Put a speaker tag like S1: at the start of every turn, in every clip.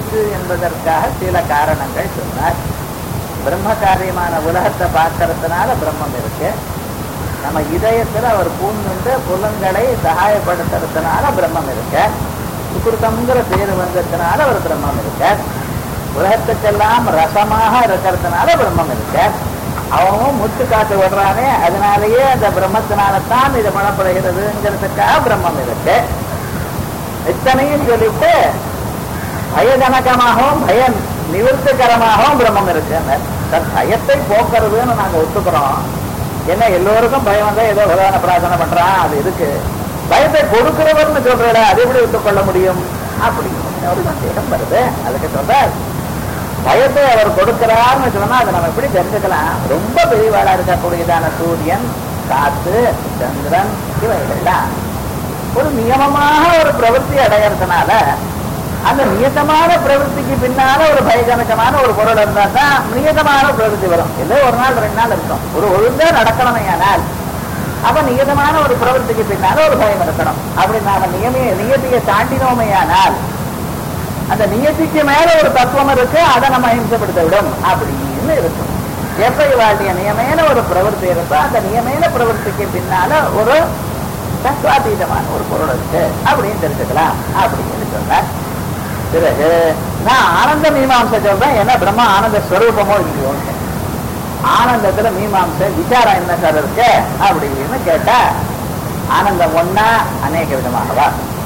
S1: இருக்கு என்பதற்காக சில காரணங்கள் சொன்னார் பிரம்ம காரியமான உலகத்தை பார்க்கறதுனால பிரம்மம் இருக்கு நம்ம இதயத்துல அவர் பூந்துண்டு புலன்களை சகாயப்படுத்துறதுனால பிரம்மம் இருக்கு சுகிருத்தம்ங்கிற பேர் வந்ததுனால ஒரு பிரம்மம் இருக்கு உலகத்துக்கெல்லாம் ரசமாக இருக்கிறதுனால பிரம்மம் இருக்கு அவன் முத்து காத்து விடுறானே அதனாலேயே அந்த பிரம்மத்தினால தான் இது மனப்படுகிறதுங்கிறதுக்காக பிரம்மம் இருக்கு இத்தனையும் சொல்லிட்டு பயஜனகமாகவும் பயம் நிவர்த்திகரமாகவும் பிரம்மம் இருக்கு சார் பயத்தை போக்குறதுன்னு நாங்க ஒத்துக்கிறோம் என்ன எல்லோருக்கும் பயம் வந்தா ஏதோ உதாரண பிரார்த்தனை பண்றான் அது இருக்கு பயத்தை கொடுக்கிறவர்னு சொல்றேன் அதை எப்படி ஒத்துக்கொள்ள முடியும் அப்படி ஒரு சந்தேகம் வருது அதுக்கு சொல்றார் பயத்தை அவர் கொடுக்கிறார்னு சொன்னா அதை நம்ம எப்படி தெரிஞ்சுக்கலாம் ரொம்ப பெரியவாளா இருக்கக்கூடியதான சூரியன் காத்து சந்திரன் இவைகள்லாம் ஒரு நியமமாக ஒரு பிரவൃத்தி அடையறதுனால அந்த நியதமான பிரவൃத்திக்கு பின்னால ஒரு பயஜனகமான ஒரு பொருள் இருந்தா தான் நியதமான பிரவೃத்தி வரும் ஏதோ ஒரு நாள் ரெண்டு நாள் இருக்கும் ஒரு ஒழுங்கா நடக்கணுமையானால் அப்ப நியதமான ஒரு பிரவൃத்திக்கு பின்னால ஒரு பயம் இருக்கணும் அப்படி நாம நியமிய நியதியை தாண்டினோமையானால் அந்த நியதிக்கு மேல ஒரு தத்துவம் இருக்கு அதை நம்ம அஹிம்சப்படுத்த விடும் அப்படின்னு இருக்கும் எப்ப இவாளுடைய நியமேன ஒரு பிரவൃத்தி இருக்கோ அந்த நியமேன பிரவൃத்திக்கு பின்னால ஒரு தத்துவாதீதமான ஒரு பொருள் இருக்கு அப்படின்னு தெரிஞ்சுக்கலாம் அப்படின்னு சொன்னார் பிறகு நான் ஆனந்த மீமாம்சை சொல்றேன் ஏன்னா பிரம்மா ஆனந்த ஸ்வரூபமோ இல்லையோ ஆனந்தத்துல மீமாம்சை விசாரம் என்ன சார் இருக்கு அப்படின்னு கேட்டா ஆனந்தம் ஒன்னா அநேக விதமாகவா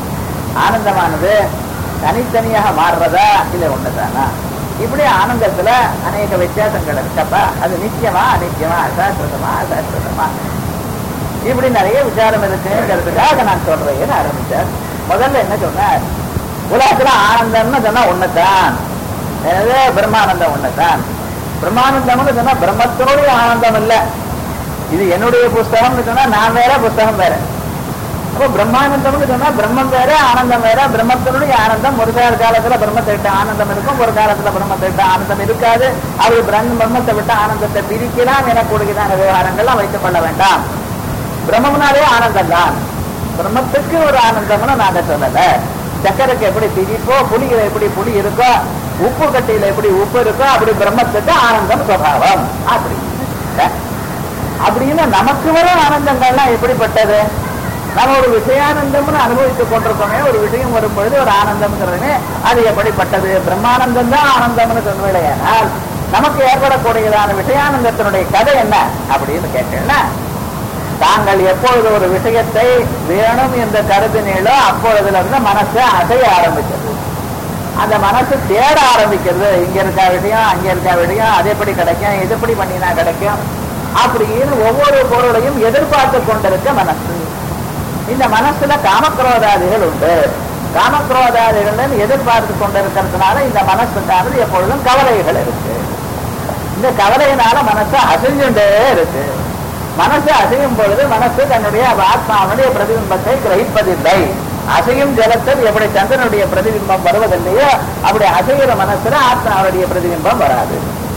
S1: ஆனந்தமானது தனித்தனியாக மாறுறதா இல்ல ஒண்ணுதானா இப்படி ஆனந்தத்துல அநேக வித்தியாசங்கள் இருக்கப்பா அது நிச்சயமா அநிச்சயமா அசாஸ்வதமா அசாஸ்வதமா இப்படி நிறைய விசாரம் இருக்குங்கிறதுக்காக நான் சொல்றேன்னு ஆரம்பிச்சார் முதல்ல என்ன சொன்னார் உலகத்துல ஆனந்தம்னு சொன்னா ஒண்ணுதான் எனவே பிரம்மானந்தம் ஒண்ணுதான் பிரம்மானந்தம்னு சொன்னா பிரம்மத்தினுடைய ஆனந்தம் இல்ல இது என்னுடைய புஸ்தகம்னு சொன்னா நான் வேற புஸ்தகம் வேற அப்போ பிரம்மானந்தம்னு சொன்னா பிரம்மம் வேற ஆனந்தம் வேற பிரம்மத்தினுடைய ஆனந்தம் ஒரு கால காலத்துல பிரம்மத்தை விட்டு ஆனந்தம் இருக்கும் ஒரு காலத்துல பிரம்மத்தை விட்டு ஆனந்தம் இருக்காது அவர் பிரம் பிரம்மத்தை விட்டு ஆனந்தத்தை பிரிக்கலாம் எனக்கூடியதான விவகாரங்கள்லாம் வைத்துக் கொள்ள வேண்டாம் பிரம்மம்னாலே ஆனந்தம் தான் பிரம்மத்துக்கு ஒரு ஆனந்தம்னு நாங்க சொல்லல சக்கரைக்கு எப்படி திரிப்போ புளியில எப்படி புளி இருக்கோ உப்பு கட்டியில எப்படி உப்பு இருக்கோ அப்படி பிரம்மத்துக்கு ஆனந்தம் சுவாவம் அப்படின்னு அப்படின்னு நமக்கு வர ஆனந்தங்கள்லாம் எப்படிப்பட்டது நம்ம ஒரு விஷயானந்தம்னு அனுபவித்துக் கொண்டிருக்கோமே ஒரு விஷயம் வரும் பொழுது ஒரு ஆனந்தம்ங்கிறதுமே அது எப்படிப்பட்டது பிரம்மானந்தம் தான் ஆனந்தம்னு சொன்னவில்லையானால் நமக்கு ஏற்படக்கூடியதான விஷயானந்தத்தினுடைய கதை என்ன அப்படின்னு கேட்டேன்னா தாங்கள் எப்பொழுது ஒரு விஷயத்தை வேணும் என்று கருதினீங்களோ அப்பொழுதுல இருந்து மனசு அசைய ஆரம்பிக்கிறது அந்த மனசு தேட ஆரம்பிக்கிறது இங்க இருக்கா விஷயம் அங்க இருக்கா விஷயம் அது எப்படி கிடைக்கும் இது எப்படி பண்ணினா கிடைக்கும் அப்படின்னு ஒவ்வொரு பொருளையும் எதிர்பார்த்து கொண்டிருக்க மனசு இந்த மனசுல காமக்ரோதாதிகள் உண்டு காமக்ரோதாதிகள் எதிர்பார்த்து கொண்டிருக்கிறதுனால இந்த மனசுக்கானது எப்பொழுதும் கவலைகள் இருக்கு இந்த கவலையினால மனசு அசைஞ்சுட்டே இருக்கு மனசு அசையும் பொழுது மனசு தன்னுடைய ஆத்மாவுடைய பிரதிபிம்பத்தை கிரகிப்பதில்லை அசையும் ஜலத்தில் எப்படி சந்திரனுடைய பிரதிபிம்பம் வருவதில்லையோ அப்படி அசைகிற மனசுல ஆத்மாவுடைய பிரதிபிம்பம் வராது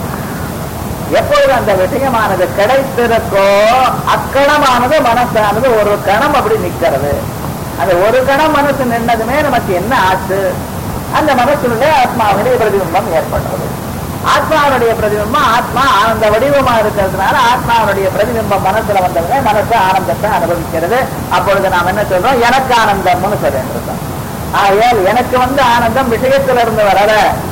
S1: எப்பொழுது அந்த விஷயமானது கிடைத்திருக்கோ அக்கணமானது மனசானது ஒரு கணம் அப்படி நிக்கிறது அந்த ஒரு கணம் மனசு நின்னதுமே நமக்கு என்ன ஆச்சு அந்த மனசுடைய ஆத்மாவுடைய பிரதிபிம்பம் ஏற்படுறது ஆத்மாவுடைய பிரதிபிம்பம் ஆத்மா ஆனந்த வடிவமா இருக்கிறதுனால ஆத்மாவுடைய பிரதிபிம்பம் மனசுல வந்ததுமே மனசு ஆனந்தத்தை அனுபவிக்கிறது அப்பொழுது நாம் என்ன சொல்றோம் எனக்கு ஆனந்தம்னு சொல்லிட்டு ஆகையால் எனக்கு வந்து ஆனந்தம் விஷயத்துல இருந்து வரல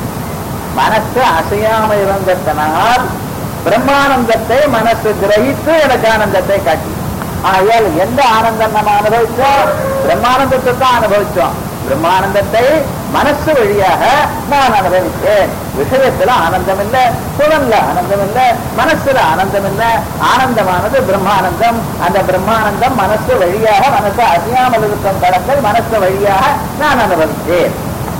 S1: மனசு அசையாம இருந்ததனால் பிரம்மானந்தத்தை மனசு கிரகித்து எனக்கு ஆனந்தத்தை காட்டி ஆகையால் எந்த ஆனந்தம் நம்ம அனுபவிச்சோம் பிரம்மானந்தத்தை தான் அனுபவிச்சோம் பிரம்மானந்தத்தை மனசு வழியாக நான் அனுபவித்தேன் விஷயத்துல ஆனந்தம் இல்ல புலன்ல ஆனந்தம் இல்ல மனசுல ஆனந்தம் இல்ல ஆனந்தமானது பிரம்மானந்தம் அந்த பிரம்மானந்தம் மனசு வழியாக மனசு அறியாமல் இருக்கும் கடங்கள் மனசு வழியாக நான் அனுபவித்தேன்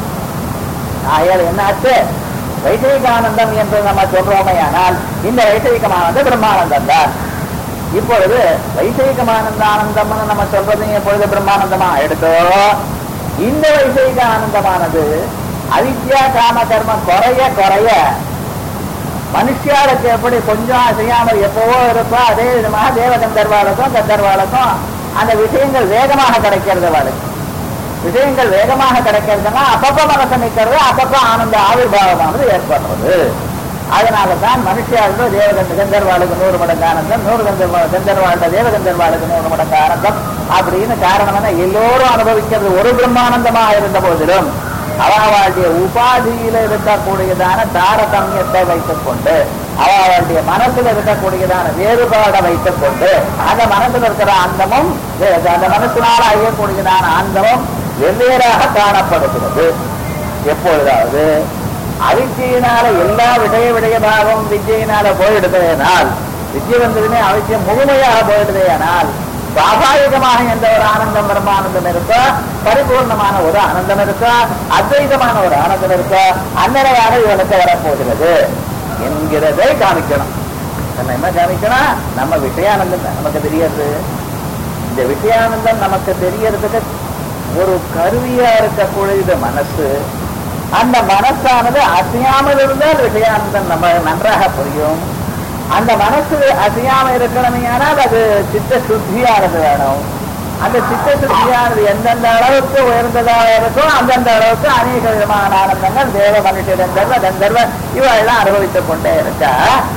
S1: ஆயால் என்னாச்சு வைசேகானந்தம் என்று நம்ம சொல்றோமே ஆனால் இந்த வைசேகமானது பிரம்மானந்தம் தான் இப்பொழுது வைசேகமானந்த ஆனந்தம்னு நம்ம சொல்றது எப்பொழுது பிரம்மானந்தமா எடுத்தோ இந்த வைசேக ஆனந்தமானது அவித்யா காம கர்மம் குறைய குறைய மனுஷியாளுக்கு எப்படி கொஞ்சம் அசையாமல் எப்பவோ இருக்கோ அதே விதமாக தேவகந்தர்வாளுக்கும் கந்தர்வாளுக்கும் அந்த விஷயங்கள் வேகமாக கிடைக்கிறது அவளுக்கு விஷயங்கள் வேகமாக கிடைக்கிறதுனா அப்பப்ப மனசு நிற்கிறது அப்பப்ப ஆனந்த ஆவிர்வாவமானது ஏற்படுறது அதனால தான் மனுஷியாளுக்கு தேவகந்த கந்தர்வாளுக்கு நூறு மடங்கு ஆனந்தம் நூறு கந்தர்வா கந்தர்வாளுட தேவகந்தர்வாளுக்கு நூறு மடங்கு ஆனந்தம் அப்படின்னு காரணம் என்ன எல்லோரும் அனுபவிக்கிறது ஒரு பிரம்மானந்தமாக இருந்த போதிலும் அவளுடைய உபாதியில இருக்கக்கூடியதான தாரதமியத்தை வைத்துக் கொண்டு அவளுடைய மனசுல இருக்கக்கூடியதான வேறுபாடை வைத்துக் கொண்டு அந்த மனசுல இருக்கிற அந்தமும் வே- அந்த மனசினால அழியக்கூடியதான அந்தமும் வெவ்வேறாக காணப்படுகிறது எப்பொழுதாவது அவித்தியினால எல்லா விடய விடயமாகவும் வித்தியினால போயிடுதேனால் வித்தியை வந்ததுமே அவசியம் முழுமையாக போயிடுதேனால் சுவாபாவிகமாக எந்த ஒரு ஆனந்தம் பிரம்மானந்தம் இருக்கோ பரிபூர்ணமான ஒரு ஆனந்தம் இருக்கோ அத்வைதமான ஒரு ஆனந்தம் இருக்கோ அந்நிலையாக இவனுக்கு வரப்போகிறது என்கிறதை காமிக்கணும் நம்ம என்ன காமிக்கணும் நம்ம விஷயானந்தம் தான் நமக்கு தெரியறது இந்த விஷயானந்தம் நமக்கு தெரியறதுக்கு ஒரு கருவியா இருக்கக்கூடியது மனசு அந்த மனசானது அசையாமல் இருந்தால் விஷயானந்தம் நம்ம நன்றாக புரியும் அந்த மனசு அசையாம இருக்கணுமையானால் அது சித்த சுத்தியானது வேணும் அந்த சித்த சுத்தியானது எந்தெந்த அளவுக்கு உயர்ந்ததாக இருக்கோ அந்தந்த அளவுக்கு அநேக விதமான ஆனந்தங்கள் தேவ மனுஷ கந்தர்வ கந்தர்வ இவெல்லாம் அனுபவித்துக் கொண்டே இருக்கா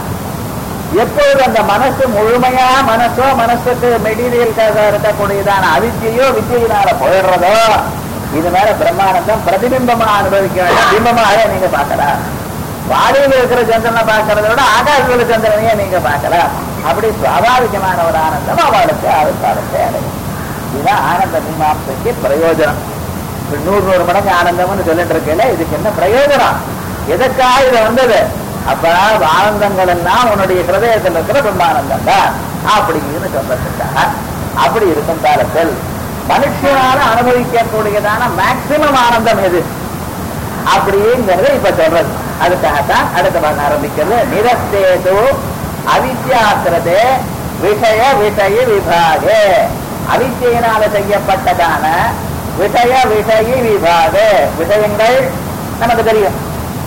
S1: எப்போது அந்த மனசு முழுமையா மனசோ மனசுக்கு மெட்டீரியலுக்காக இருக்கக்கூடியதான அவித்தியோ வித்தியினால போயிடுறதோ இது மேல பிரம்மானந்தம் பிரதிபிம்பமா அனுபவிக்க வேண்டாம் பிம்பமாக நீங்க பார்க்கலாம் வாடியில் இருக்கிற சந்திரனை பார்க்கறத விட ஆகாசத்துல சந்திரனையே நீங்க பார்க்கலாம் அப்படி சுவாபாவிகமான ஒரு ஆனந்தம் அவளுக்கு அவசாரத்தை அடையும் இதுதான் ஆனந்த மீமாசைக்கு பிரயோஜனம் இப்ப நூறு நூறு மடங்கு ஆனந்தம்னு சொல்லிட்டு இருக்கல இதுக்கு என்ன பிரயோஜனம் எதற்காக இது வந்தது அப்ப ஆனந்தங்கள் எல்லாம் உன்னுடைய ஹிருதயத்தில் இருக்கிற பிரம்மானந்தம் தான் அப்படின்னு சொல்றதுக்காக அப்படி இருக்கும் காலத்தில் மனுஷனால அனுபவிக்கக்கூடியதான மேக்சிமம் ஆனந்தம் எது அப்படிங்கிறது இப்ப சொல்றது அதுக்காகத்தான் அடுத்த பாகம் ஆரம்பிக்கிறது நிரஸ்தேது அவித்யாசிரதே விஷய விஷய விபாகே அவித்தியினால செய்யப்பட்டதான விஷய விஷய விபாக விஷயங்கள் நமக்கு தெரியும்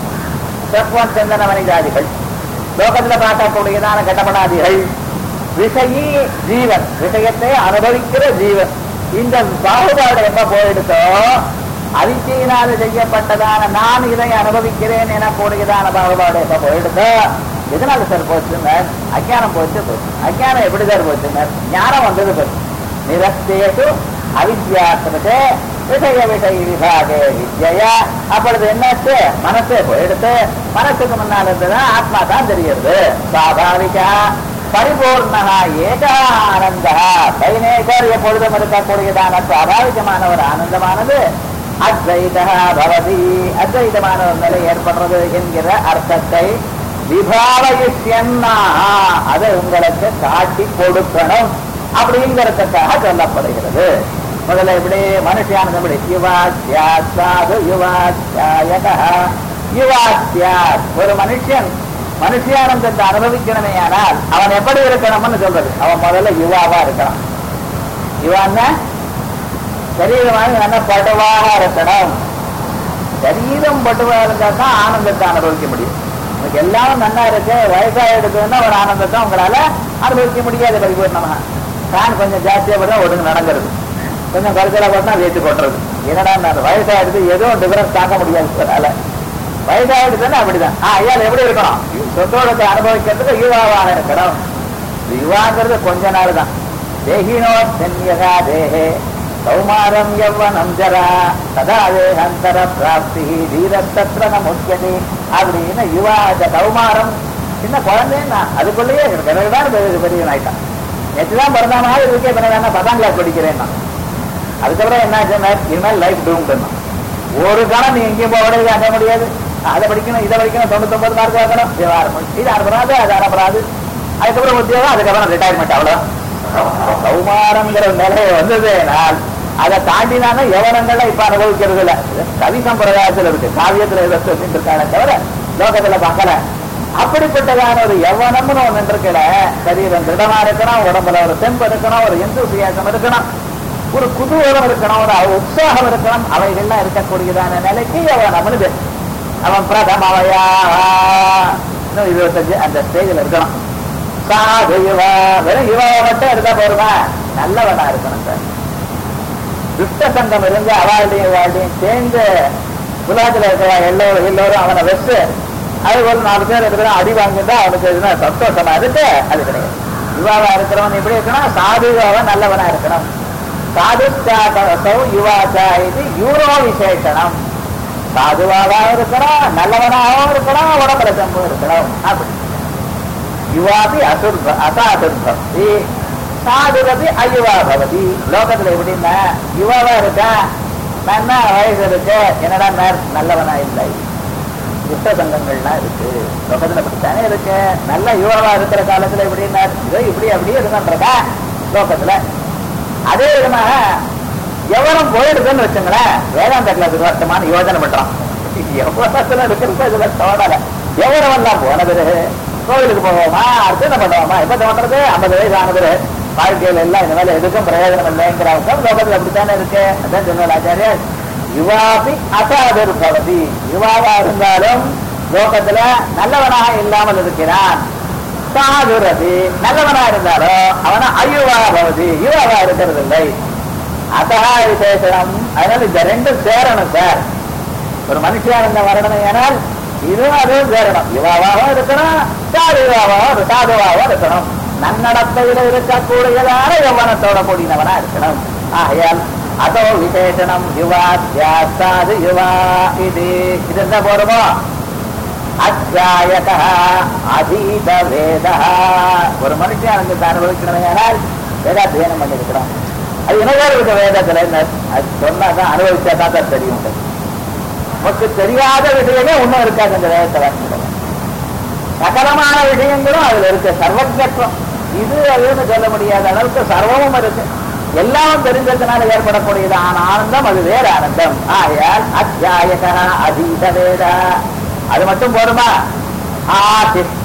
S1: சத்வம் சந்தன வணிகாதிகள் லோகத்துல பார்க்கக்கூடியதான கட்டப்படாதிகள் விஷயி ஜீவன் விஷயத்தை அனுபவிக்கிற ஜீவன் இந்த பாகுபாடு எப்ப போயிடுதோ அதிர்ச்சியினால் செய்யப்பட்டதான நான் இதை அனுபவிக்கிறேன் என கூடியதான பாகுபாடு எப்ப போயிடுதோ எதனால சார் போச்சுங்க அஜானம் போச்சு போச்சு அஜானம் எப்படி சார் போச்சுங்க ஞானம் வந்தது போச்சு நிரஸ்தேது அவித்யாசனத்தை விஷய விஷய விபாகே வித்யா அப்பொழுது என்னாச்சு மனசே போயிடுத்து மனசுக்கு முன்னால் இருந்ததுன்னா ஆத்மா தான் தெரியுது சுவாபாவிகா பரிபூர்ணா ஏகா ஆனந்தா கைநேகர் எப்பொழுதும் இருக்கக்கூடியதான சுவாபாவிகமான ஒரு ஆனந்தமானது அத்வைதா பவதி அத்வைதமான ஒரு நிலை ஏற்படுறது என்கிற அர்த்தத்தை விபாவயிஷ்யன்னா அதை உங்களுக்கு காட்டி கொடுக்கணும் அப்படிங்கிறதுக்காக சொல்லப்படுகிறது முதல்ல இப்படி மனுஷியானது இப்படி யுவாத்யா சாது யுவாத்யாயக யுவாத்யா ஒரு மனுஷன் மனுஷியானந்தத்தை அனுபவிக்கணுமே ஆனால் அவன் எப்படி இருக்கணும்னு சொல்றது அவன் முதல்ல யுவாவா இருக்கணும் யுவான்னா சரீரமாக நல்ல பட்டுவாக இருக்கணும் சரீரம் பட்டுவாக இருந்தா தான் ஆனந்தத்தை அனுபவிக்க முடியும் உங்களுக்கு எல்லாரும் நன்னா இருக்கு வயசாயிடுதுன்னா ஒரு ஆனந்தத்தை உங்களால அனுபவிக்க முடியாது பரிபூர்ணமா ஃபேன் கொஞ்சம் ஜாஸ்தியா போட்டா ஒடுங்க நடங்கிறது கொஞ்சம் குறைச்சலா போட்டா வேத்து கொட்டுறது என்னடா நான் வயசாயிடுது எதுவும் டிஃபரன்ஸ் தாங்க முடியாது அதனால வயசாயிடுதுன்னா அப்படிதான் ஆ ஐயா எப்படி இருக்கணும் சொந்தோடத்தை அனுபவிக்கிறதுக்கு யுவாவாக இருக்கணும் யுவாங்கிறது கொஞ்ச நாள் தான் தேகினோ சென்யகா தேகே கௌமாரம் யவ்வனம் ஜரா சதா தேகந்தர பிராப்தி தீரத்தத்திர முக்கியதே அப்படின்னு யுவா இந்த கௌமாரம் சின்ன குழந்தைன்னா அதுக்குள்ளேயே பிறகுதான் பெரிய பெரியவன் ஆயிட்டான் நேற்று தான் பிறந்த மாதிரி இருக்கே பிறகு என்ன பத்தாம் கிளாஸ் படிக்கிறேன்னா அதுக்கப்புறம் என்ன ஆச்சுன்னா இனிமேல் லைஃப் டூம் பண்ணணும் ஒரு காலம் நீ எங்கேயும் போக முடியாது அடைய முடியாது அதை படிக்கணும் இதை படிக்கணும் தொண்ணூத்தொன்பது மார்க் வாங்கணும் இது ஆரம்பம் இது அனுப்புறாது அது அனுப்புறாது அதுக்கப்புறம் உத்தியோகம் அதுக்கப்புறம் ரிட்டையர்மெண்ட் அவ்வளவுதான் கௌமாரங்கிற நிலை வந்ததுனால் அதை தாண்டினான யவனங்களை இப்ப அனுபவிக்கிறது இல்ல இது கவி சம்பிரதாயத்துல இருக்கு காவியத்துல இதை சொல்லிட்டு இருக்காங்க தவிர லோகத்துல பார்க்கல அப்படிப்பட்டதான ஒரு யவனம்னு ஒன்று இருக்கல சரீரம் திடமா இருக்கணும் உடம்புல ஒரு தெம்பு இருக்கணும் ஒரு எந்தூசியாசம் இருக்கணும் ஒரு குதூகலம் இருக்கணும் ஒரு உற்சாகம் இருக்கணும் அவைகள்லாம் இருக்கக்கூடியதான நிலைக்கு யவனம்னு பேர் அவன் பிரதமவையா இன்னும் இருபத்தஞ்சு அந்த ஸ்டேஜில் இருக்கணும் சாது யுவா வெறும் யுவாவை மட்டும் இருந்தா போருமா நல்லவனா இருக்கணும் சார் துஷ்ட சங்கம் இருந்து அவாழ்டையும் வாழ்டையும் சேர்ந்து உலகத்துல இருக்கிற எல்லோரும் எல்லோரும் அவனை வச்சு அது ஒரு நாலு பேர் இருக்கிற அடி வாங்கிட்டா அவனுக்கு எதுனா சந்தோஷமா இருக்கு அது கிடையாது யுவாவா இருக்கிறவன் எப்படி இருக்கணும் சாதுவாவா நல்லவனா இருக்கணும் சாதுஷ்டாசௌ யுவாச்சா இது யூரோ விசேஷனம் சாதுவாகவும் இருக்கணும் நல்லவனாகவும் இருக்கணும் உடம்புல சம்பவம் இருக்கணும் அப்படி யுவாபி அசுர்ப அசாதுர்பக்தி சாதுரபி அயுவா பவதி லோகத்துல எப்படின்னா யுவாவா இருக்கா நன்னா வயசு இருக்கு என்னடா நேர் நல்லவனா இல்லை துஷ்ட சங்கங்கள்லாம் இருக்கு லோகத்துல அப்படித்தானே இருக்கு நல்ல யுவாவா இருக்கிற காலத்துல எப்படின்னா இதோ இப்படி அப்படி இருக்கின்றதா லோகத்துல அதே விதமாக எவரும் போயிடுதுன்னு வச்சுங்களேன் வேதாந்த கிளாஸுக்கு வருத்தமான யோஜனை பண்றான் எவ்வளத்துல இருக்கிறது இதுல தோணல எவரம் எல்லாம் போன பிறகு கோவிலுக்கு போவோமா அர்ச்சனை பண்ணுவோமா எப்ப தோன்றது ஐம்பது வயசு ஆன பிறகு வாழ்க்கையில எல்லாம் இந்த மேல எதுக்கும் பிரயோஜனம் இல்லைங்கிறவங்க லோகத்துல அப்படித்தானே இருக்கு அதான் சொன்னார் ஆச்சாரியர் யுவாபி அசாதர் பவதி யுவாவா இருந்தாலும் லோகத்துல நல்லவனாக இல்லாமல் இருக்கிறான் சாதுரதி நல்லவனா இருந்தாலும் அவன அயுவா பவதி யுவாவா இருக்கிறது இல்லை அசகா விசேஷனம் அதனால இந்த ரெண்டும் சேரணும் சார் ஒரு மனுஷன் இருந்த வரணும் ஏனால் இதுவும் அதுவும் சேரணும் யுவாவாகவும் இருக்கணும் சாதுவாகவும் சாதுவாகவும் இருக்கணும் நன்னடத்தையில இருக்கக்கூடியதான யவனத்தோட கூடினவனா இருக்கணும் ஆகையால் அதோ விசேஷனம் யுவா சாது யுவா இது இது என்ன போடுமோ அத்தியாயக அதீத வேத ஒரு மனுஷன் அனுபவத்தை அனுபவிக்கணும் ஏனால் வேதாத்தியனம் பண்ணிருக்கிறோம் அது இனவேறு இருக்க வேதத்துல என்ன அது சொன்னாதான் அனுபவிச்சா தான் சார் தெரியும் நமக்கு தெரியாத விஷயமே ஒண்ணும் இருக்காது இந்த வேதத்துல சகலமான விஷயங்களும் அதுல இருக்கு சர்வஜத்துவம் இது அதுன்னு சொல்ல முடியாத அளவுக்கு சர்வமும் இருக்கு எல்லாம் தெரிஞ்சதுனால ஏற்படக்கூடியது ஆன ஆனந்தம் அது வேற ஆனந்தம் ஆயால் அத்தியாயக அதீத வேத அது மட்டும் போதுமா ஆசிஷ்ட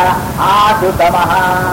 S1: ஆசுதம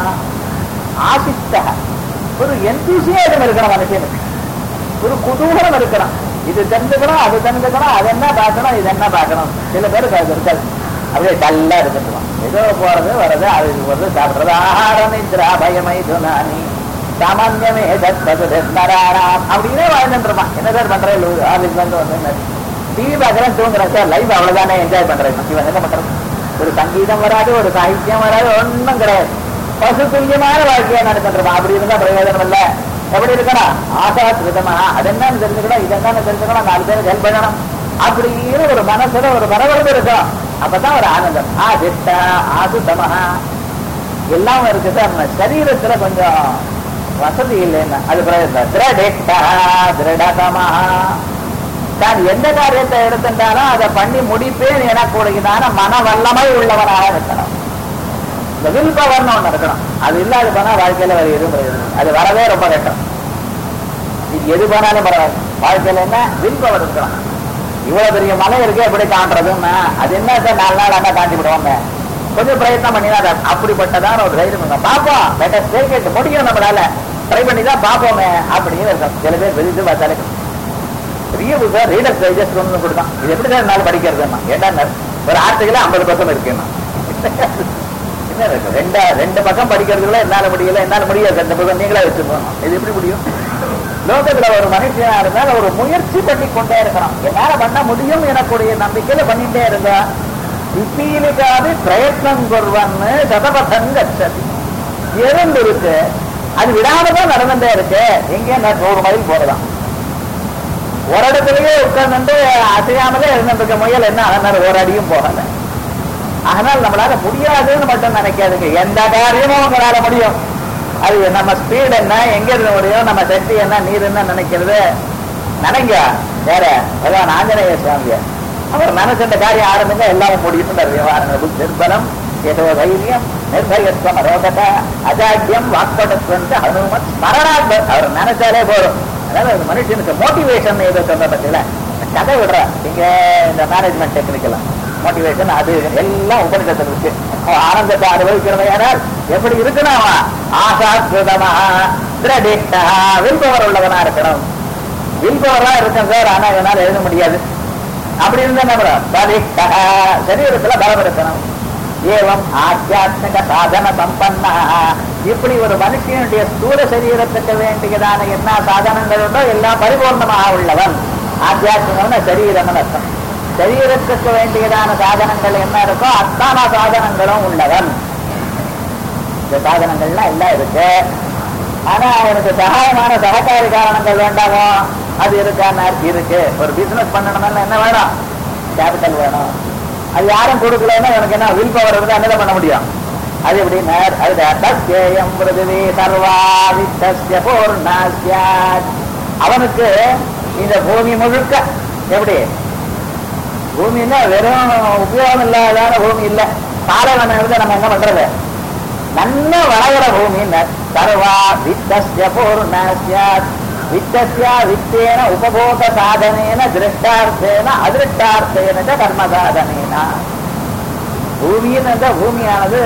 S1: ஆசிஷ்ட ஒரு எந்தூசியம் இருக்கணும் மனுஷனுக்கு ஒரு குதூகலம் இருக்கணும் இது தெரிஞ்சுக்கணும் அது தெரிஞ்சுக்கணும் அது என்ன பார்க்கணும் இது என்ன பார்க்கணும் சில பேருக்கு அது இருக்காது அப்படியே டல்லா இருந்துக்கலாம் ஏதோ போறது வர்றது அது இது போறது சாப்பிடுறது ஆகாரம் நித்ரா பயமை துனானி சாமான்யமே தத்பது நராராம் அப்படின்னே வாழ்ந்துருப்பான் என்ன சார் பண்றேன் ஆஃபீஸ்ல இருந்து வந்து டிவி பார்க்கறேன் தூங்குறேன் சார் லைஃப் அவ்வளவுதானே என்ஜாய் பண்றேன் இவன் என்ன பண்றது ஒரு சங்கீதம் வராது ஒரு சாகித்யம் வராது ஒன்றும் கிடையாது பசு துல்லியமான வாழ்க்கையா நடந்துருப்பான் அப்படி இருந்தா பிரயோஜனம் இல்ல எப்படி இருக்கணும் ஆசா கிருதமா அது என்னன்னு தெரிஞ்சுக்கணும் இது என்னன்னு தெரிஞ்சுக்கணும் நாலு பேருக்கு ஹெல்ப் பண்ணணும் அப்படின்னு ஒரு மனசுல ஒரு பரபரப்பு இருக்கும் அப்பதான் ஒரு ஆனந்தம் ஆ திட்டா ஆசு தமஹா எல்லாம் இருக்கு சார் நம்ம சரீரத்துல கொஞ்சம் வசதி இல்லைன்னா அது பிரயோஜனம் திரடேட்டா திருடதமஹா தான் எந்த காரியத்தை எடுத்துட்டாலும் அதை பண்ணி முடிப்பேன் எனக்கூடியதான மன வல்லமை உள்ளவனாக இருக்கணும் இந்த வில் பவர்னு ஒண்ணு இருக்கணும் அது இல்லாத போனா வாழ்க்கையில வேற எதுவும் பிரயோஜனம் அது வரவே ரொம்ப கஷ்டம் இது எது போனாலும் பரவாயில்ல வாழ்க்கையில என்ன வில் பவர் இருக்கணும் இவ்வளவு பெரிய மலை இருக்கு எப்படி காண்றதுன்னா அது என்ன சார் நாலு நாள் ஆனா காண்டி விடுவாங்க கொஞ்சம் பிரயத்னம் பண்ணினா அது அப்படிப்பட்டதான ஒரு தைரியம் இருக்கும் பார்ப்போம் லேட்டஸ்ட் கேட்டு முடியும் நம்மளால ட்ரை பண்ணி தான் பார்ப்போமே அப்படின்னு இருக்கும் சில பேர் வெளியே பார்த்தாலே பெரிய புதுசா ரீடர்ஸ் டைஜஸ்ட் ஒன்று கொடுத்தான் இது எப்படி தான் என்னால படிக்கிறதுன்னா ஏன்னா ஒரு ஆர்டிக்கல ஐம்பது பக்கம் இருக்குன்னா என்ன இருக்கு ரெண்டா ரெண்டு பக்கம் படிக்கிறதுல என்னால முடியல என்னால முடியாது ரெண்டு பக்கம் நீங்களே வச்சுக்கணும் இது எப்படி முடியும் லோகத்துல ஒரு மனுஷனா இருந்தால் ஒரு முயற்சி பண்ணி கொண்டே இருக்கணும் என்னால பண்ண முடியும் எனக்குடைய நம்பிக்கையில பண்ணிட்டே இருந்தா விபீலிக்காது பிரயத்னம் கொள்வன்னு சதபதம் கச்சதி எறும்பு இருக்கு அது விடாமதான் நடந்துட்டே இருக்கு எங்கே நான் நூறு மைல் போறதான் ஒரு இடத்துலயே உட்கார்ந்து அசையாமலே இருந்திருக்க முயல் என்ன அதனால ஒரு அடியும் போகல அதனால் நம்மளால முடியாதுன்னு மட்டும் நினைக்காதுங்க எந்த காரியமும் உங்களால முடியும் அது நம்ம ஸ்பீட் என்ன எங்க இருந்து முடியும் நம்ம சக்தி என்ன நீர் என்ன நினைக்கிறது நினைங்க வேற பகவான் ஆஞ்சநேய சுவாமிய அவர் நினைச்சிருந்த காரியம் ஆரம்பிங்க எல்லாம் முடியும் நிர்பலம் ஏதோ தைரியம் நிர்பயத்துவம் ரோகத அஜாக்கியம் வாக்படத்துவம் ஹனுமத் ஸ்மரணாத் அவர் நினைச்சாலே போதும் அதாவது ஒரு மனுஷனுக்கு மோட்டிவேஷன் ஏதோ சொல்ற பத்தியில கதை விடுற இங்க இந்த மேனேஜ்மெண்ட் டெக்னிக்கெல்லாம் மோட்டிவேஷன் அது எல்லாம் உபநிடத்தில் இருக்கு அவன் ஆனந்தத்தை அனுபவிக்கிறவையானால் எப்படி இருக்கணும் அவன் ஆசாஸ்வதமா திரடிட்டா வில்பவர் உள்ளவனா இருக்கணும் வில்பவரா இருக்கும் சார் ஆனா இவனால எழுத முடியாது அப்படி இருந்தா நம்ம பலிஷ்டா சரீரத்துல பலம் இருக்கணும் ஏவம் ஆத்தியாத்மிக சாதன சம்பன்னா இப்படி ஒரு மனுஷனுடைய ஸ்தூல சரீரத்துக்கு வேண்டியதான என்ன சாதனங்கள் உண்டோ எல்லாம் பரிபூர்ணமாக உள்ளவன் ஆத்தியாத்மிகம்னு சரீரம்னு அர்த்தம் சரீரத்துக்கு வேண்டியதான சாதனங்கள் என்ன இருக்கோ அத்தான சாதனங்களும் உள்ளவன் இந்த சாதனங்கள்லாம் எல்லாம் இருக்கு ஆனா எனக்கு சகாயமான சககாரி காரணங்கள் வேண்டாமோ அது இருக்கான்னு இருக்கு ஒரு பிசினஸ் பண்ணணும்னா என்ன வேணும் கேபிட்டல் வேணும் அது யாரும் கொடுக்கலன்னா எனக்கு என்ன வில் பவர் இருந்தா என்ன பண்ண முடியும் அது எப்படின்னா அது தஸ்யேயம் பிருதிவி சர்வாதித்ய பூர்ணாஸ்யாத் அவனுக்கு இந்த பூமி முழுக்க எப்படி பூமின்னா வெறும் உபயோகம் இல்லாதான பூமி இல்ல பாலைவனம் இருந்து நம்ம என்ன பண்றது நல்ல வளகிற பூமி சர்வா வித்தஸ்ய பூர்ணஸ்யாத் வித்தஸ்யா வித்தேன உபபோக சாதனேன திருஷ்டார்த்தேன அதிருஷ்டார்த்தேன ச கர்ம சாதனேன பூமின்னு இருந்தா பூமியானது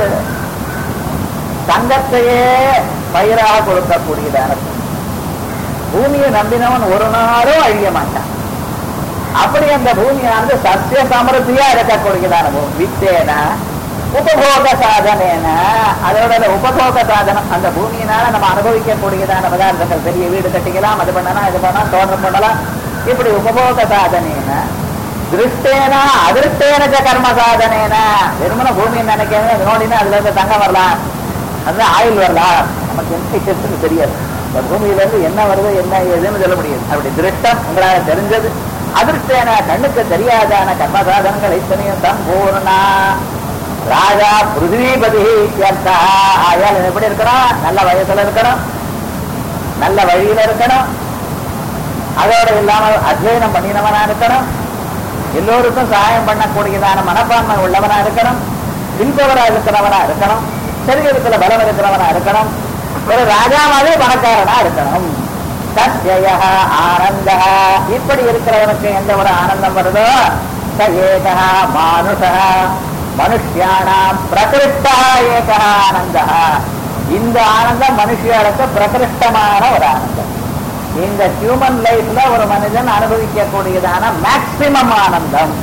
S1: தங்கத்தையே பயிராக கொடுக்கக்கூடியதானது பூமியை நம்பினவன் ஒரு நாளும் அழிய மாட்டான் அப்படி அந்த பூமியானது சசிய சமருத்தியா இருக்கக்கூடியதான பூமி வித்தேன உபபோக சாதனேன அதோட அந்த உபபோக சாதனம் அந்த பூமியினால நம்ம அனுபவிக்கக்கூடியதான பதார்த்தங்கள் பெரிய வீடு கட்டிக்கலாம் அது பண்ணலாம் இது பண்ணலாம் தோட்டம் பண்ணலாம் இப்படி உபபோக சாதனேன திருஷ்டேனா அதிருஷ்டேன ச கர்ம சாதனேன வெறுமன பூமியை நினைக்கிறது நோடினா அதுல இருந்து தங்கம் வரலாம் அது ஆயில் வரலாம் நமக்கு என்ன விஷயத்துக்கு தெரியாது இந்த பூமியில இருந்து என்ன வருது என்ன ஏதுன்னு சொல்ல முடியாது அப்படி திருஷ்டம் உங்களால தெரிஞ்சது அதிருஷ்டேன கண்ணுக்கு தெரியாதான கர்ம சாதனங்கள் இத்தனையும் சம்பூர்ணா ராஜா பிருத்திவிபதி ஆயால் எப்படி இருக்கணும் நல்ல வயசுல இருக்கணும் நல்ல வழியில இருக்கணும் அதோட இல்லாமல் அத்தியனம் பண்ணினவனா இருக்கணும் எல்லோருக்கும் சகாயம் பண்ணக்கூடியதான மனப்பான்மை உள்ளவனா இருக்கணும் வில்பவரா இருக்கிறவனா இருக்கணும் சரீரத்துல பலம் இருக்கிறவனா இருக்கணும் ஒரு ராஜாவாவே பணக்காரனா இருக்கணும் சத்யய ஆனந்த இப்படி இருக்கிறவனுக்கு எந்த ஒரு ஆனந்தம் வருதோ ச ஏகா மானுஷ மனுஷியானாம் பிரகிருஷ்டா ஏகா ஆனந்த இந்த ஆனந்தம் மனுஷியாளுக்கு பிரகிருஷ்டமான ஒரு ஆனந்தம் இந்த ஹியூமன் லைஃப்ல ஒரு மனிதன் அனுபவிக்கக்கூடியதான மேக்சிமம் ஆனந்தம்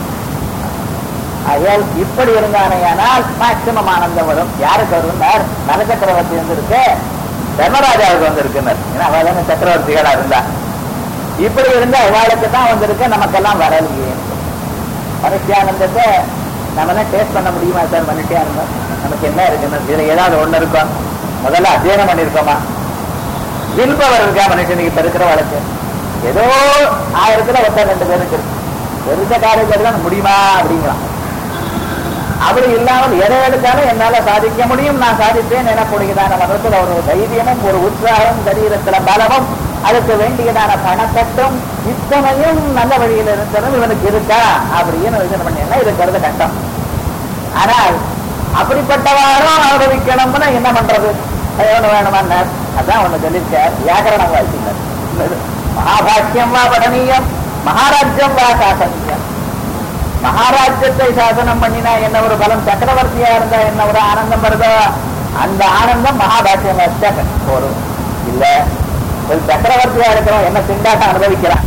S1: ஆகையால் இப்படி இருந்தானேயானால் மேக்சிமம் ஆனந்தம் வரும் யாருக்கு வருந்தார் நல சக்கரவர்த்தி வந்திருக்கு தர்மராஜாவுக்கு வந்திருக்குனர் ஏன்னா அவள் தானே சக்கரவர்த்திகளா இருந்தா இப்படி இருந்தா இவாளுக்கு தான் வந்திருக்கு நமக்கெல்லாம் வரலையே மனுஷியானந்தத்தை நம்ம டேஸ்ட் பண்ண முடியுமா சார் மனுஷியானந்தம் நமக்கு என்ன இருக்குன்னு இதுல ஏதாவது ஒண்ணு இருக்கும் முதல்ல அத்தியனம் பண்ணிருக்கோமா வில்பவர் இருக்கா மனுஷனுக்கு இப்ப இருக்கிற வழக்கு ஏதோ ஆயிரத்துல ஒருத்தர் ரெண்டு பேருக்கு இருக்கு பெருச காரியத்தில் தான் முடியுமா அப்படிங்கிறான் அப்படி இல்லாமல் எதை எடுத்தாலும் என்னால சாதிக்க முடியும் நான் சாதிப்பேன் எனக்கூடியதான மனத்தில் ஒரு தைரியமும் ஒரு உற்சாகம் சரீரத்துல பலமும் அதுக்கு வேண்டியதான பணக்கட்டும் இத்தனையும் நல்ல வழியில் இருந்தாலும் இவனுக்கு இருக்கா அப்படின்னு யோசனை பண்ணீங்கன்னா இருக்கிறது கஷ்டம் ஆனால் அப்படிப்பட்டவாறும் அனுபவிக்கணும்னா என்ன பண்றது எவனு வேணுமான்னு அதான் ஒண்ணு சொல்லியிருக்கார் வியாக்கரணம் வாசித்தார் மகாபாஷ்யம் வா படனீயம் மகாராஜ்யம் வா சாசனியம் மகாராஜ்யத்தை சாசனம் பண்ணினா என்ன ஒரு பலம் சக்கரவர்த்தியா இருந்தா என்ன ஒரு ஆனந்தம் வருதோ அந்த ஆனந்தம் மகாபாஷ்யம் வச்சா போரும் இல்ல ஒரு சக்கரவர்த்தியா இருக்கிறவன் என்ன சிண்டாட்டம் அனுபவிக்கிறான்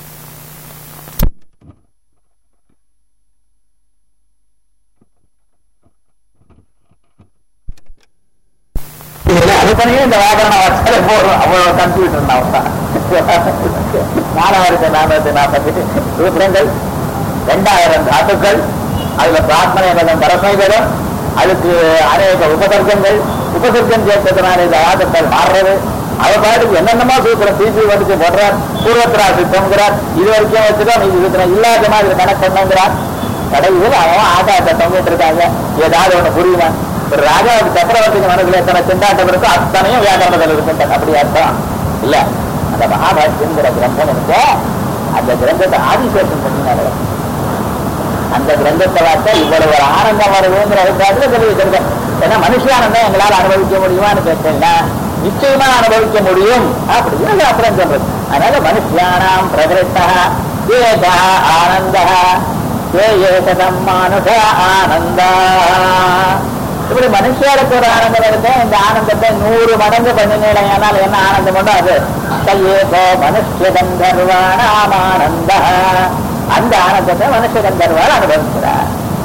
S1: அதுபடியும் இந்த வாகன வச்சாலே போடுறோம் அவ்வளவு கம்ப்யூட்டர் நான் நாலாயிரத்தி நானூத்தி நாற்பத்தி சூத்திரங்கள் ரெண்டாயிரம் தாத்துக்கள் அதுல பிரார்த்தனை பதம் பரஸ்மை பதம் அதுக்கு அநேக உபசர்க்கங்கள் உபசர்க்கம் சேர்த்ததுனால இந்த ஆதங்கள் மாறுறது அவர் பாட்டுக்கு என்னென்னமோ சூத்திரம் பிசி வந்துட்டு போடுறார் பூர்வத்திரா சித்தம்ங்கிறார் இது வரைக்கும் வச்சுதான் நீதி சூத்திரம் இல்லாத மாதிரி கணக்கு பண்ணுங்கிறார் கடைசியில் அவன் ஆட்டாட்ட தொங்கிட்டு இருக்காங்க ஏதாவது ஒண்ணு புரியுமா ஒரு ராஜாவுக்கு சக்கரவர்த்திக்கு மனசுல எத்தனை சிந்தாட்டம் இருக்கோ அத்தனையும் வியாக்கரணத்தில் இருக்கும் அப்படி அர்த்தம் இல்ல அந்த மகாபாஷ்யங்கிற கிரந்தம் இருக்கு அந்த கிரந்தத்தை ஆதிசேஷன் பண்ணினாரு அந்த கிரந்தத்தை பார்த்தா இவ்வளவு ஒரு ஆனந்தம் வருதுங்கிற அபிப்பிராயத்துல சொல்லி வச்சிருக்கேன் ஏன்னா மனுஷானந்தம் எங்களால் அனுபவிக்க முடியுமான்னு கேட்டீங்கன்னா நிச்சயமா அனுபவிக்க முடியும் அப்படின்னு அப்புறம் சொல்றது அதனால மனுஷியானாம் பிரகிருஷ்டா ஏகா ஆனந்தா ஏ ஏகதம் மானுஷ ஆனந்தா இப்படி மனுஷருக்கு ஒரு ஆனந்தம் இருக்கு இந்த ஆனந்தத்தை நூறு மடங்கு பண்ணினேனால் என்ன ஆனந்தம் உண்டோ அது கையேகோ மனுஷ கந்தர்வானாம் ஆனந்த அந்த ஆனந்தத்தை மனுஷ கந்தர்வால் அனுபவிக்கிறார் மனுஷ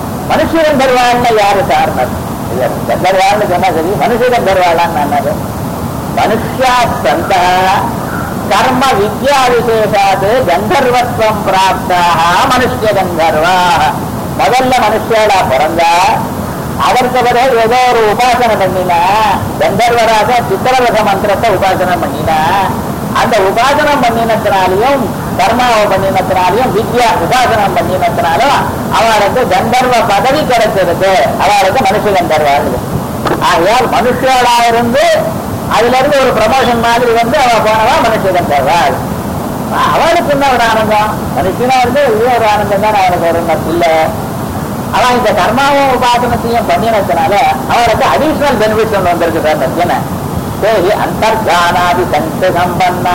S1: மனுஷ கந்தர்வாள்னா யாரு சார் கந்தர்வாள்னு சொன்னா சரி மனுஷ கந்தர்வாளான்னு சொன்னாரு மனுஷா சந்த கர்ம வித்யா விசேஷாது கந்தர்வத்வம் பிராப்தாக மனுஷ்ய கந்தர்வா முதல்ல மனுஷாலா பிறந்தா அதற்கு பிறகு ஏதோ ஒரு உபாசனை பண்ணினா கந்தர்வராக சித்திரவச மந்திரத்தை உபாசனை பண்ணினா அந்த உபாசனம் பண்ணினத்தினாலையும் கர்மாவை பண்ணினத்தினாலையும் வித்யா உபாசனம் பண்ணினத்தினாலும் அவளுக்கு கந்தர்வ பதவி கிடைச்சிருக்கு அவளுக்கு மனுஷ கந்தர்வாள் ஆகையால் மனுஷாலா இருந்து அதுல இருந்து ஒரு ப்ரமோஷன் மாதிரி வந்து அவ போனவா மனுஷ கந்தர்வாள் அவளுக்கு என்ன ஒரு ஆனந்தம் மனுஷனா இருந்து இதே ஒரு ஆனந்தம் தான் அவனுக்கு ஒரு இல்லை அவன் இந்த கர்மாவும் உபாசனத்தையும் பண்ணினதுனால அவனுக்கு அடிஷனல் பெனிஃபிட்ஸ் ஒன்று வந்திருக்கு சார் என்ன சரி அந்தர்ஜானாதி சந்து சம்பன்னா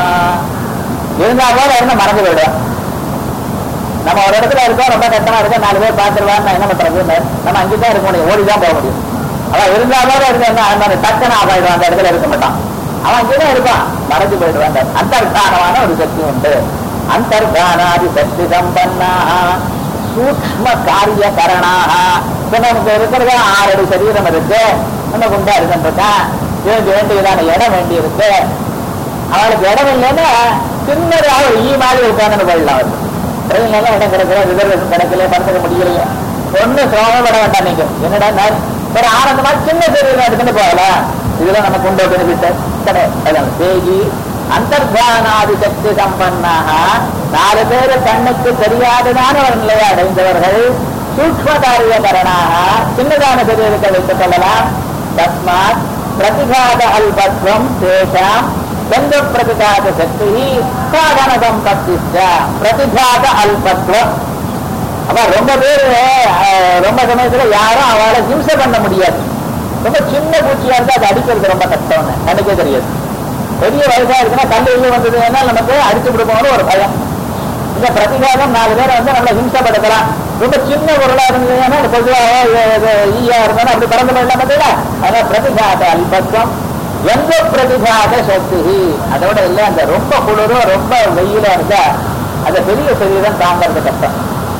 S1: இருந்தா போல இருந்து மறந்து போயிடும் நம்ம ஒரு இடத்துல இருக்கோம் ரொம்ப கஷ்டமா இருக்கோம் நாலு பேர் பார்த்துருவான்னு நான் என்ன பண்றதுன்னு நம்ம அங்கேதான் இருக்க முடியும் ஓடி தான் போக முடியும் அவன் இருந்தா போல இருந்தா அந்த டக்குன்னு ஆபாயிடுவான் அந்த இடத்துல இருக்க மாட்டான் அவன் அங்கேதான் இருப்பான் மறைஞ்சு போயிடுவான் அந்த அந்தர்தானமான ஒரு சக்தி உண்டு அந்தர்தானாதி சக்தி சம்பன்னா சூக்ம காரிய கரணாக இப்ப நமக்கு இருக்கிறது ஆறு அடி சரீரம் இருக்கு நம்ம குண்டா இருக்கின்றான் இவனுக்கு வேண்டியதான இடம் வேண்டி இருக்கு அவளுக்கு இடம் இல்லைன்னா சின்னதாக ஒரு ஈ மாதிரி உட்கார்ந்து போயிடலாம் அவருக்கு ட்ரெயின்ல இடம் கிடைக்கல ரிசர்வேஷன் கிடைக்கல படுத்துக்க முடியலையே ஒண்ணு சிரமப்பட வேண்டாம் நீங்க என்னடா நான் ஒரு ஆனந்தமா சின்ன சரீரம் எடுத்துட்டு போகலாம் இதுல நமக்கு உண்டோ பெனிஃபிட் கிடையாது தேகி அந்தர்தானாதி சக்தி சம்பன்னாக நாலு பேரு கண்ணுக்கு தெரியாததான ஒரு நிலையை அடைந்தவர்கள் சூக்ம காரியகரணாக சின்னதான சரீரத்தை வைத்துக் கொள்ளலாம் தஸ்மாத் பிரதிகாத அல்பத்வம் தேஷாம் எந்த பிரதிகாத சக்தி சாதன சம்பத்திச்ச பிரதிகாத அல்பத்வம் அப்ப ரொம்ப பேரு அஹ், ரொம்ப சமயத்துல யாரும் அவளை ஹிம்சை பண்ண முடியாது ரொம்ப சின்ன பூச்சியா இருந்தா அது அடிக்கிறது ரொம்ப கஷ்டம்னு கண்ணுக்கே தெரியாது பெரிய வயசா இருக்குன்னா கல் வெளியே வந்ததுன்னா நமக்கு அடிச்சு கொடுக்கணும்னு ஒரு பயம் இந்த பிரதிகாரம் நாலு பேரை வந்து நம்மளை ஹிம்சப்படுத்தலாம் ரொம்ப சின்ன பொருளா இருந்ததுன்னா அது பொதுவாக ஈயா இருந்தாலும் அப்படி பறந்து போயிடலாம் பார்த்தீங்களா அதான் பிரதிகாத அல்பத்துவம் எந்த பிரதிகாத சக்தி அதோட இல்லை அந்த ரொம்ப குளிரோ ரொம்ப வெயிலா இருந்தா அந்த பெரிய சரீரம் தாங்கிறது கஷ்டம்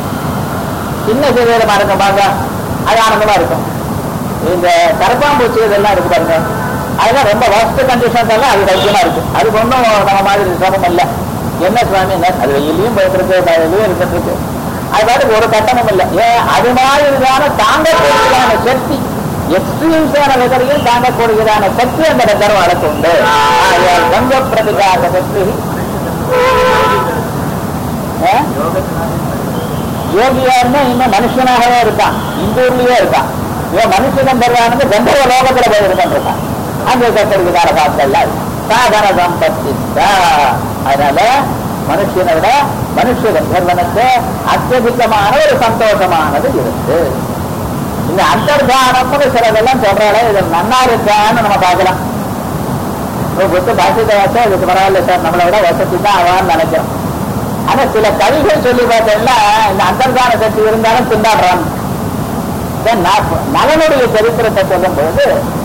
S1: சின்ன சரீரமா இருக்கும் பாருங்க அது ஆனந்தமா இருக்கும் இந்த கரப்பாம்பூச்சி இதெல்லாம் இருக்கு பாருங்க அதெல்லாம் ரொம்ப வஸ்ட் கண்டிஷன்ஸ் எல்லாம் அது தைரியமா இருக்கு அதுக்கு ஒன்றும் நம்ம மாதிரி சிரமம் இல்லை என்ன சுவாமி என்ன அது வெயிலையும் போயிட்டு இருக்கு மழையிலையும் இருந்துட்டு இருக்கு அது பாட்டுக்கு ஒரு கட்டணம் இல்லை ஏன் அது மாதிரிதான தாங்கக்கூடியதான சக்தி எக்ஸ்ட்ரீம்ஸான வெதரையும் தாங்கக்கூடியதான சக்தி அந்த கர்வாளுக்கு உண்டு ஆகையால் கங்க பிரதிகார சக்தி ஆ? யோகியாருன்னா இன்னும் மனுஷனாகவே இருக்கான் இந்த ஊர்லயே இருக்கான் இவன் மனுஷன் பெறுவானது கந்தர்வ லோகத்துல போய் இருக்கான் அங்க கத்தரிக்கார பாத்தல்ல சாதன சம்பத்தி அதனால மனுஷனை விட மனுஷ கந்தர்வனுக்கு அத்தியதிகமான ஒரு சந்தோஷமானது இருக்கு இந்த அந்தர்தானம்னு சிலதெல்லாம் சொல்றாலே இது நன்னா இருக்கான்னு நம்ம பார்க்கலாம் இப்போ புத்த பாஷித வாசம் இதுக்கு பரவாயில்ல சார் நம்மளை விட வசதி தான் ஆவான்னு நினைக்கிறோம் ஆனா சில கவிகள் சொல்லி பார்த்தேன்னா இந்த அந்தர்தான சக்தி இருந்தாலும் திண்டாடுறான் இதான் ந- நலனுடைய சரித்திரத்தை சொல்லும் பொழுது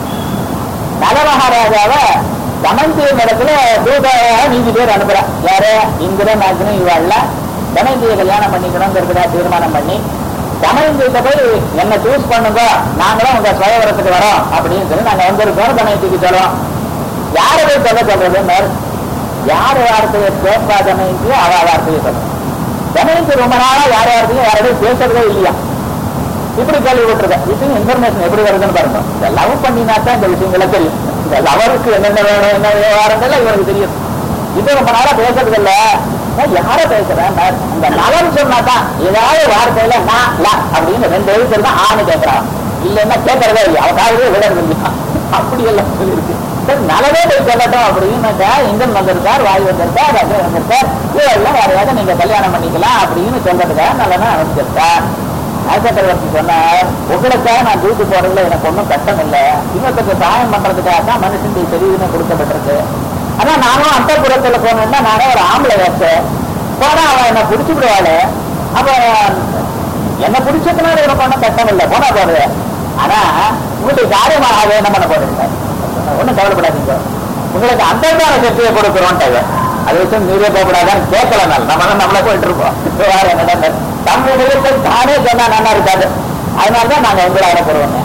S1: நல மகாராஜாவை தமந்தியின் இடத்துல தூதாக நீதி பேர் அனுப்புறான் யாரு இந்திரன் அக்னி இவாள்ல தமந்தியை கல்யாணம் பண்ணிக்கணுங்கிறதுக்கா தீர்மானம் பண்ணி தமந்தியிட்ட போய் என்ன சூஸ் பண்ணுங்க நாங்களும் உங்க சுயவரத்துக்கு வரோம் அப்படின்னு சொல்லி நாங்க வந்திருக்கோம் தமயத்துக்கு சொல்றோம் யாரை போய் சொல்ல சொல்றதுன்னு யார் வார்த்தையை கேட்பா தமயந்தி அவ வார்த்தையை சொல்லணும் தமயந்தி ரொம்ப நாளா யார் வார்த்தையும் யாரோடையும் பேசுறதே இல்லையா இப்படி கேள்வி விட்டுருக்கேன் இது இன்ஃபர்மேஷன் எப்படி வருதுன்னு பாருங்க இந்த லவ் பண்ணினா தான் இந்த விஷயங்கள தெரியும் இந்த லவருக்கு என்னென்ன வேணும் என்ன விவகாரங்கள் இவருக்கு தெரியும் இது ரொம்ப நாளா பேசுறது இல்ல நான் யார பேசுறேன் நான் இந்த நலம் சொன்னாதான் ஏதாவது வார்த்தையில நான் ல அப்படின்னு ரெண்டு எழுத்து தான் ஆணு கேட்கறான் இல்லைன்னா கேட்கறதே இல்லையா அவக்காகவே விடுறது இல்லையா அப்படி எல்லாம் சொல்லியிருக்கு சரி நலவே போய் சொல்லட்டும் அப்படின்னாக்கா இந்திரன் வந்திருக்கார் வாயு வந்திருக்கார் அஜய் வந்திருக்கார் இதெல்லாம் யாரையாவது நீங்க கல்யாணம் பண்ணிக்கலாம் அப்படின்னு சொல்றதுக்காக நல்லனா அமைச்சிருக்கார் ராஜசக்கரவர்த்தி சொன்னார் உங்களுக்காக நான் தூக்கு போறதுல எனக்கு ஒன்றும் கஷ்டம் இல்லை இன்னொருத்தருக்கு சாயம் பண்றதுக்காக தான் மனுஷனுடைய சரீரமே கொடுக்கப்பட்டிருக்கு ஆனா நானும் அந்தப்புறத்துல போனேன்னா நானே ஒரு ஆம்பளை வச்சேன் போனா அவன் என்ன பிடிச்சு விடுவாள் அப்ப என்ன பிடிச்சதுனால எனக்கு ஒன்றும் கஷ்டம் இல்லை போனா போறது ஆனா உங்களுக்கு காரியமாக என்ன பண்ண போறீங்க ஒன்றும் கவலைப்படாதீங்க உங்களுக்கு அந்தர்தான சக்தியை கொடுக்குறோன்ட்டாங்க அதை வச்சு நீரே போகக்கூடாதான்னு கேட்கல நாள் நம்ம தான் நம்மள போயிட்டு இருப்போம் வேற என்ன நம்ம விடயத்தை தானே சொன்னா நல்லா இருக்காது அதனாலதான் நாங்க உங்களை அனுப்புறோம்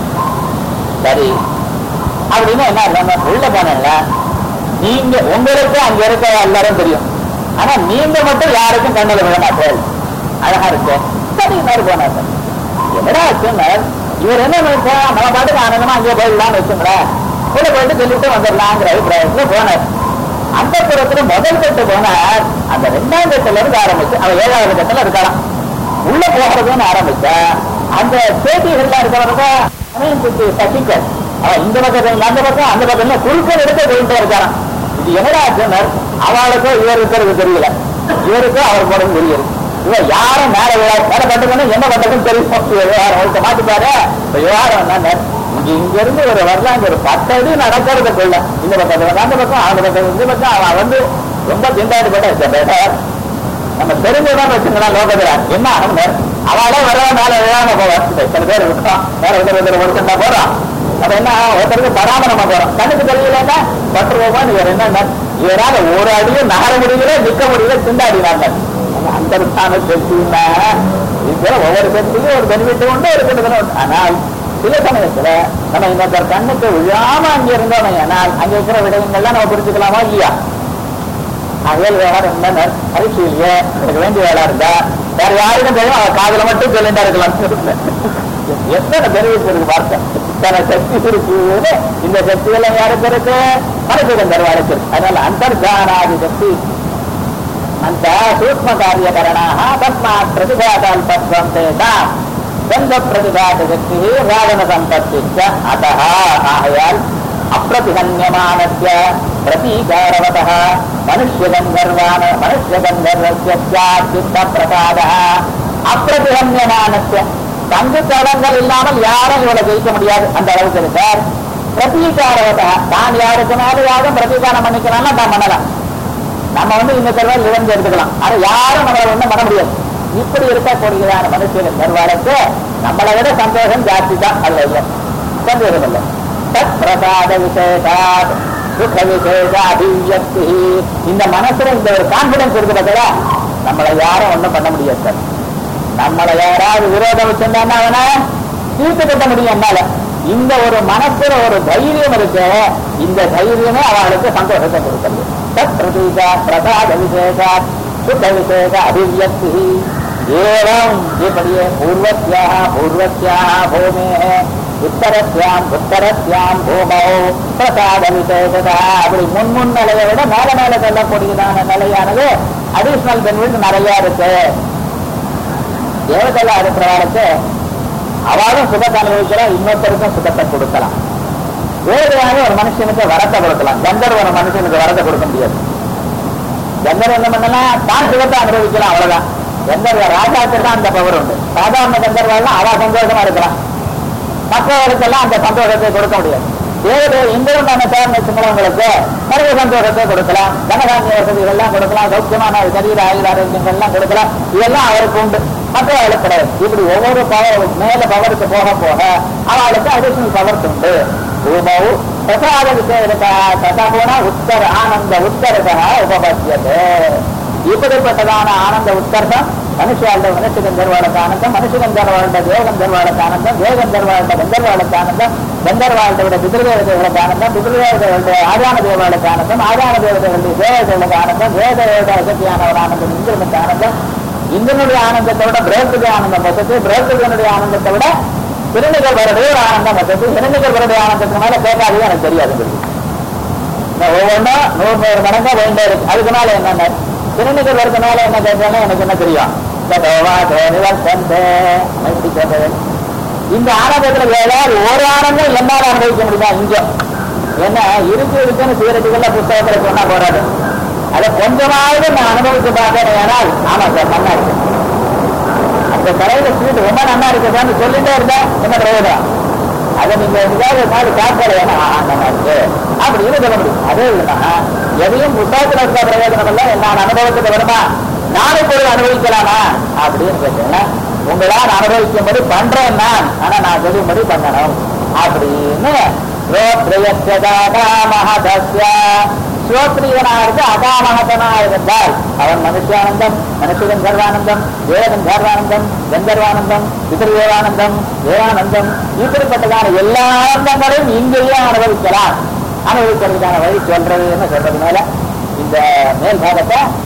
S1: சரி அப்படின்னு என்ன அர்த்தம்? உள்ள போனல நீங்க உங்களுக்கு அங்க இருக்க எல்லாரும் தெரியும் ஆனா நீங்க மட்டும் யாருக்கும் கண்ணில் விழ மாட்டாரு அழகா இருக்கு சரி இன்னொரு போனார் என்னடா வச்சுனார் இவர் என்ன நினைச்சா நம்ம பாட்டுக்கு ஆனந்தமா அங்கே போயிடலாம்னு வச்சுங்களேன் உள்ள போயிட்டு சொல்லிட்டு வந்துடலாங்கிற அபிப்பிராயத்துல போனார் அந்த புறத்துல முதல் கட்டு போனார் அந்த ரெண்டாம் கட்டுல இருந்து ஆரம்பிச்சு அவன் ஏழாவது கட்டுல இருக்கலாம் உள்ள போகிறதுன்னு ஆரம்பிச்சா அந்த சேட்டிகள்லாம் இருக்கிறவங்க அவனையும் சுத்தி சசிக்கல் அவன் இந்த பக்கம் அந்த பக்கம் அந்த பக்கம் குறுக்கள் எடுக்க போயிட்டே இருக்காராம் இது என்னடா சொன்னார் அவளுக்கோ இவர் இருக்கிறது தெரியல இவருக்கோ அவர் போறது தெரியுது இவன் யாரும் மேல விழா மேல பட்டுக்கணும் என்ன பண்றதுன்னு தெரியும் விவகாரம் ஒருத்த மாட்டுப்பாரு இப்ப விவகாரம் என்ன இங்க இங்க இருந்து ஒரு வரலாங்க ஒரு பத்து அடி நடக்கிறதுக்குள்ள இந்த பக்கத்துல அந்த பக்கம் அந்த பக்கம் இந்த பக்கம் அவன் வந்து ரொம்ப திண்டாடி போட்டா நம்ம தெரிஞ்சதான் வச்சுங்களா லோகத்துல என்ன ஆனந்தர் அவளே வர மேல விழாம போவான் சில பேர் விட்டுறான் வேற ஒருத்தர் ஒருத்தர் ஒருத்தர் போறான் அப்ப என்ன ஒருத்தருக்கு பராமரமா போறோம் கண்ணுக்கு தெரியலன்னா பத்து ரூபாய் இவர் என்ன இவரால ஒரு அடியும் நகர முடியல நிக்க முடியல திண்டாடினாங்க அந்த ஸ்தான சக்தின்னா இது ஒவ்வொரு சக்தியும் ஒரு பெனிஃபிட் உண்டு ஒரு கெடுதலும் உண்டு ஆனால் சில சமயத்துல நம்ம இந்த கண்ணுக்கு விழாம அங்க இருந்தோம் ஆனால் அங்க இருக்கிற விடயங்கள்லாம் நம்ம புரிஞ்சுக்கலாமா இல்லையா அகல் விவகாரம் என்ன பரீட்சையிலேயே எனக்கு வேண்டிய வேலை இருந்தா வேற யாருக்கும் தெரியும் அவன் காதுல மட்டும் சொல்லிட்டா இருக்கலாம் எத்தனை பெருவிச்சு இருக்கு வார்த்தை இத்தனை சக்தி இருக்குன்னு இந்த சக்தி எல்லாம் யாருக்கு இருக்கு மனசுடன் தருவாருக்கு இருக்கு அதனால அந்தர்ஜானாதி சக்தி அந்த சூக்ம காரியகரணாக தஸ்மாத் பிரதிபாதால் பத்வந்தே தான் சொந்த பிரதிபாத சக்தி ராவண சம்பத்தி அத்த ஆகையால் அப்பிரதிகன்யமானஸ்ய பிரதீகாரவதः மனுஷ்யகந்தர்வான மனுஷ்யகந்தர்வஸ்ய ஸ்யாத் சித்த பிரசாதः அப்பிரதிகன்யமானஸ்ய தங்கு தடங்கள் இல்லாமல் யாரும் இவளை ஜெயிக்க முடியாது அந்த அளவுக்கு இருக்கார் பிரதீகாரவதா தான் யாருக்குனாலும் யாரும் பிரதீகாரம் பண்ணிக்கலாம்னா தான் பண்ணலாம் நம்ம வந்து இந்த தருவார் இழந்து எடுத்துக்கலாம் ஆனா யாரும் நம்மளை ஒண்ணும் பண்ண முடியாது இப்படி இருக்கக்கூடியதான மனுஷன் தருவாருக்கு நம்மளை விட சந்தோஷம் ஜாஸ்தி தான் அதுல இல்லை சந்தேகம் இல்லை தத் பிரசாத விசேஷாத் சுக விசேஷ அபிவியக்தி இந்த மனசுல இந்த ஒரு கான்பிடன்ஸ் இருக்கு பார்த்தா நம்மளை யாரும் ஒண்ணும் பண்ண முடியாது சார் நம்மளை யாராவது விரோதம் வச்சிருந்தாங்கன்னா அவனை தீர்த்து கட்ட முடியும் என்னால இந்த ஒரு மனசுல ஒரு தைரியம் இருக்கு இந்த தைரியமே அவளுக்கு சந்தோஷத்தை கொடுக்கிறது தத் பிரதீகா பிரசாத விசேஷா சுக விசேஷ அபிவியக்தி ஏவம் இப்படியே பூர்வத்யாக பூர்வத்யாக பூமே உத்தரஸ்யாம் உத்தரஸ்யாம் பூமோ பிரசாத விசேஷதா அப்படி முன் முன் நிலையை விட மேல மேல செல்லக்கூடியதான நிலையானது அடிஷனல் பெனிஃபிட் நிறைய இருக்கு தேவதெல்லாம் இருக்கிறவர்களுக்கு அவளும் சுகத்தை அனுபவிக்கலாம் இன்னொருத்தருக்கும் சுகத்தை கொடுக்கலாம் வேறையாக ஒரு மனுஷனுக்கு வரத்தை கொடுக்கலாம் கந்தர் ஒரு மனுஷனுக்கு வரத்தை கொடுக்க முடியாது கந்தர் என்ன பண்ணலாம் தான் சுகத்தை அனுபவிக்கலாம் அவ்வளவுதான் கந்தர்வ ராஜாக்கு தான் அந்த பவர் உண்டு சாதாரண கந்தர்வெல்லாம் அவ சந்தோஷமா இருக்கலாம் மற்றவர்களுக்கெல்லாம் அந்த சந்தோஷத்தை கொடுக்க முடியாது தேவதை இந்திரன் தானே தேர்ந்து வச்சுக்கிறவங்களுக்கு நிறைய சந்தோஷத்தை கொடுக்கலாம் தனதானிய வசதிகள்லாம் கொடுக்கலாம் சௌக்கியமான சரீர ஆயுத ஆரோக்கியங்கள்லாம் கொடுக்கலாம் இதெல்லாம் அவருக்கு உண்டு மற்றவர்களுக்கு கிடையாது இப்படி ஒவ்வொரு பவர் மேல பவருக்கு போக போக அவளுக்கு அடிஷனல் பவர்ஸ் உண்டு பூமௌ பிரசாத விசேஷா ததகுண உத்தர ஆனந்த உத்தரசா உபபத்தியது இப்படிப்பட்டதான ஆனந்த உத்தர்சம் மனுஷாளுடைய மனுஷ கந்தர்வாளுக்கு ஆனந்தம் மனுஷ கந்தர்வாளுடைய தேவ கந்தர்வாளுக்கு ஆனந்தம் தேவ கந்தர்வாளுடைய கந்தர்வாளுக்கு ஆனந்தம் கந்தர்வாளுடைய பிதிருதேவதைகளுக்கு ஆனந்தம் பிதிருதேவதைகளுடைய ஆதான தேவாளுக்கு ஆனந்தம் ஆதான தேவதைகளுடைய தேவதைகளுக்கு ஆனந்தம் தேவ தேவதை அசத்தியானவர் ஆனந்தம் இந்திரனுக்கு ஆனந்தம் இந்திரனுடைய ஆனந்தத்தை விட பிரேத்துடைய ஆனந்தம் வசத்து பிரேத்துடைய ஆனந்தத்தை விட திருநிகழ்வருடைய ஒரு ஆனந்தம் வசத்து திருநிகழ்வருடைய ஆனந்தத்துக்கு மேல கேட்காதது எனக்கு தெரியாது ஒவ்வொன்றும் நூறு நூறு மடங்கா வேண்டே இருக்கு அதுக்கு மேல என்னென்ன திருநிகர் வரதுனால என்ன கேட்கணும் எனக்கு என்ன தெரியும் இந்த ஆனந்தத்துல ஏதாவது ஒரு ஆனந்தம் என்னால அனுபவிக்க முடியுமா இங்க என்ன இருக்கு இருக்குன்னு சீரட்டுகள்ல புத்தகத்துல சொன்னா போறாது அதை கொஞ்சமாவது நான் அனுபவிச்சு பார்க்கிறேன் ஏனால் ஆமா சார் நல்லா இருக்கு அந்த கடையில ஸ்வீட் ரொம்ப நல்லா இருக்குதான்னு சொல்லிட்டே இருந்தா என்ன பிரயோஜனம் அதை நீங்க எங்கேயாவது நாள் சாப்பிட வேணா நல்லா இருக்கு அப்படின்னு சொல்ல முடியும் அதே இல்லைன்னா எதையும் புத்தகத்துல இருக்க பிரயோஜனம் இல்லை நான் அனுபவத்துக்கு வருமா நானும் போய் அனுபவிக்கலாமா அப்படின்னு கேட்டீங்கன்னா உங்களால் அனுபவிக்கும்படி பண்றேன் நான் ஆனா நான் சொல்லும்படி பண்ணணும் அப்படின்னு மகதஸ்ய ஸ்ரோத்ரியனானது அகாமகதனா இருந்தால் அவன் மனுஷானந்தம் மனுஷன் கர்வானந்தம் தேவன் கர்வானந்தம் கந்தர்வானந்தம் பிதர்வேவானந்தம் தேவானந்தம் இப்படிப்பட்டதான எல்லா ஆனந்தங்களையும் இங்கேயே அனுபவிக்கலாம் அனுபவிக்கிறதுக்கான வழி சொல்றதுன்னு சொல்றதுனால இந்த மேல் பாகத்தை